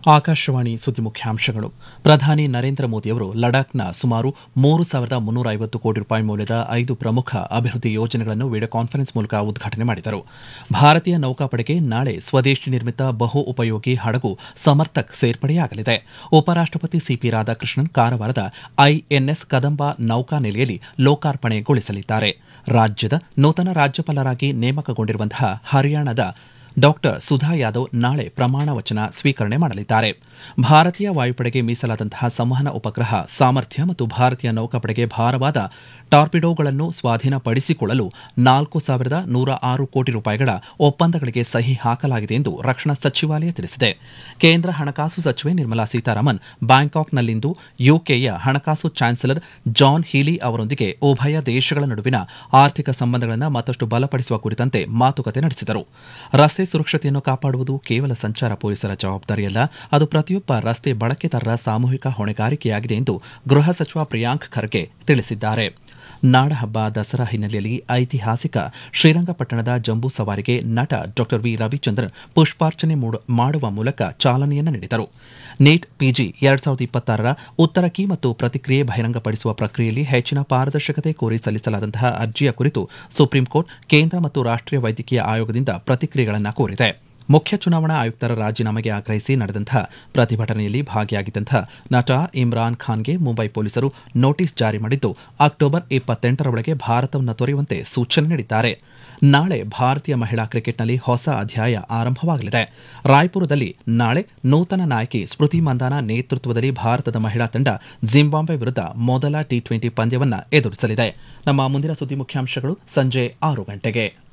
ಆಕಾಶವಾಣಿ ಸುದ್ದಿ ಮುಖ್ಯಾಂಶಗಳು ಪ್ರಧಾನಿ ನರೇಂದ್ರ ಮೋದಿಯವರು ಲಡಾಖ್ನ ಸುಮಾರು ಮೂರು ಸಾವಿರದ ಮುನ್ನೂರ ಐವತ್ತು ಕೋಟಿ ರೂಪಾಯಿ ಮೌಲ್ಯದ ಐದು ಪ್ರಮುಖ ಅಭಿವೃದ್ಧಿ ಯೋಜನೆಗಳನ್ನು ವಿಡಿಯೋ ಕಾನ್ಫರೆನ್ಸ್ ಮೂಲಕ ಉದ್ಘಾಟನೆ ಮಾಡಿದರು ಭಾರತೀಯ ನೌಕಾಪಡೆಗೆ ನಾಳೆ ಸ್ವದೇಶಿ ನಿರ್ಮಿತ ಬಹು ಉಪಯೋಗಿ ಹಡಗು ಸಮರ್ಥಕ್ ಸೇರ್ಪಡೆಯಾಗಲಿದೆ ಉಪರಾಷ್ಟಪತಿ ಸಿಪಿ ರಾಧಾಕೃಷ್ಣನ್ ಕಾರವಾರದ ಐಎನ್ಎಸ್ ಕದಂಬ ನೌಕಾ ನೆಲೆಯಲ್ಲಿ ಲೋಕಾರ್ಪಣೆಗೊಳಿಸಲಿದ್ದಾರೆ ರಾಜ್ಯದ ನೂತನ ರಾಜ್ಯಪಾಲರಾಗಿ ನೇಮಕಗೊಂಡಿರುವಂತಹ ಹರಿಯಾಣದ ಡಾಕ್ಟರ್ ಸುಧಾ ಯಾದವ್ ನಾಳೆ ಪ್ರಮಾಣ ವಚನ ಸ್ವೀಕರಣೆ ಮಾಡಲಿದ್ದಾರೆ ಭಾರತೀಯ ವಾಯುಪಡೆಗೆ ಮೀಸಲಾದಂತಹ ಸಂವಹನ ಉಪಗ್ರಹ ಸಾಮರ್ಥ್ಯ ಮತ್ತು ಭಾರತೀಯ ನೌಕಾಪಡೆಗೆ ಭಾರವಾದ ಟಾರ್ಪಿಡೋಗಳನ್ನು ಸ್ವಾಧೀನಪಡಿಸಿಕೊಳ್ಳಲು ನಾಲ್ಕು ಸಾವಿರದ ನೂರ ಆರು ಕೋಟಿ ರೂಪಾಯಿಗಳ ಒಪ್ಪಂದಗಳಿಗೆ ಸಹಿ ಹಾಕಲಾಗಿದೆ ಎಂದು ರಕ್ಷಣಾ ಸಚಿವಾಲಯ ತಿಳಿಸಿದೆ ಕೇಂದ್ರ ಹಣಕಾಸು ಸಚಿವೆ ನಿರ್ಮಲಾ ಸೀತಾರಾಮನ್ ಬ್ಯಾಂಕಾಕ್ನಲ್ಲಿಂದು ಯುಕೆಯ ಹಣಕಾಸು ಚಾನ್ಸಲರ್ ಜಾನ್ ಹೀಲಿ ಅವರೊಂದಿಗೆ ಉಭಯ ದೇಶಗಳ ನಡುವಿನ ಆರ್ಥಿಕ ಸಂಬಂಧಗಳನ್ನು ಮತ್ತಷ್ಟು ಬಲಪಡಿಸುವ ಕುರಿತಂತೆ ಮಾತುಕತೆ ನಡೆಸಿದರು ರಸ್ತೆ ಸುರಕ್ಷತೆಯನ್ನು ಕಾಪಾಡುವುದು ಕೇವಲ ಸಂಚಾರ ಪೊಲೀಸರ ಜವಾಬ್ದಾರಿಯಲ್ಲ ಅದು ಪ್ರತಿಯೊಬ್ಬ ರಸ್ತೆ ಬಳಕೆದಾರರ ಸಾಮೂಹಿಕ ಹೊಣೆಗಾರಿಕೆಯಾಗಿದೆ ಎಂದು ಗೃಹ ಸಚಿವ ಪ್ರಿಯಾಂಕ್ ಖರ್ಗೆ ತಿಳಿಸಿದ್ದಾರೆ ನಾಡಹಬ್ಬ ದಸರಾ ಹಿನ್ನೆಲೆಯಲ್ಲಿ ಐತಿಹಾಸಿಕ ಶ್ರೀರಂಗಪಟ್ಟಣದ ಜಂಬೂ ಸವಾರಿಗೆ ನಟ ಡಾ ವಿ ರವಿಚಂದ್ರನ್ ಪುಷ್ಪಾರ್ಚನೆ ಮಾಡುವ ಮೂಲಕ ಚಾಲನೆಯನ್ನು ನೀಡಿದರು ನೀಟ್ ಪಿಜಿ ಎರಡ್ ಸಾವಿರದ ಇಪ್ಪತ್ತಾರರ ಉತ್ತರ ಕೀ ಮತ್ತು ಪ್ರತಿಕ್ರಿಯೆ ಬಹಿರಂಗಪಡಿಸುವ ಪ್ರಕ್ರಿಯೆಯಲ್ಲಿ ಹೆಚ್ಚಿನ ಪಾರದರ್ಶಕತೆ ಕೋರಿ ಸಲ್ಲಿಸಲಾದಂತಹ ಅರ್ಜಿಯ ಕುರಿತು ಸುಪ್ರೀಂಕೋರ್ಟ್ ಕೇಂದ್ರ ಮತ್ತು ರಾಷ್ಟೀಯ ವೈದ್ಯಕೀಯ ಆಯೋಗದಿಂದ ಪ್ರತಿಕ್ರಿಯೆಗಳನ್ನು ಕೋರಿದೆ ಮುಖ್ಯ ಚುನಾವಣಾ ಆಯುಕ್ತರ ರಾಜೀನಾಮೆಗೆ ಆಗ್ರಹಿಸಿ ನಡೆದಂತಹ ಪ್ರತಿಭಟನೆಯಲ್ಲಿ ಭಾಗಿಯಾಗಿದ್ದಂತಹ ನಟ ಇಮ್ರಾನ್ ಖಾನ್ಗೆ ಮುಂಬೈ ಪೊಲೀಸರು ನೋಟಿಸ್ ಜಾರಿ ಮಾಡಿದ್ದು ಅಕ್ಟೋಬರ್ ಇಪ್ಪತ್ತೆಂಟರೊಳಗೆ ಭಾರತವನ್ನು ತೊರೆಯುವಂತೆ ಸೂಚನೆ ನೀಡಿದ್ದಾರೆ ನಾಳೆ ಭಾರತೀಯ ಮಹಿಳಾ ಕ್ರಿಕೆಟ್ನಲ್ಲಿ ಹೊಸ ಅಧ್ಯಾಯ ಆರಂಭವಾಗಲಿದೆ ರಾಯ್ಪುರದಲ್ಲಿ ನಾಳೆ ನೂತನ ನಾಯಕಿ ಸ್ಮೃತಿ ಮಂದಾನ ನೇತೃತ್ವದಲ್ಲಿ ಭಾರತದ ಮಹಿಳಾ ತಂಡ ಜಿಂಬಾಬ್ವೆ ವಿರುದ್ಧ ಮೊದಲ ಟಿ ಟ್ವೆಂಟಿ ಪಂದ್ಯವನ್ನು ಎದುರಿಸಲಿದೆ ನಮ್ಮ ಮುಂದಿನ ಸುದ್ದಿ ಮುಖ್ಯಾಂಶಗಳು ಸಂಜೆ ಆರು ಗಂಟೆಗೆ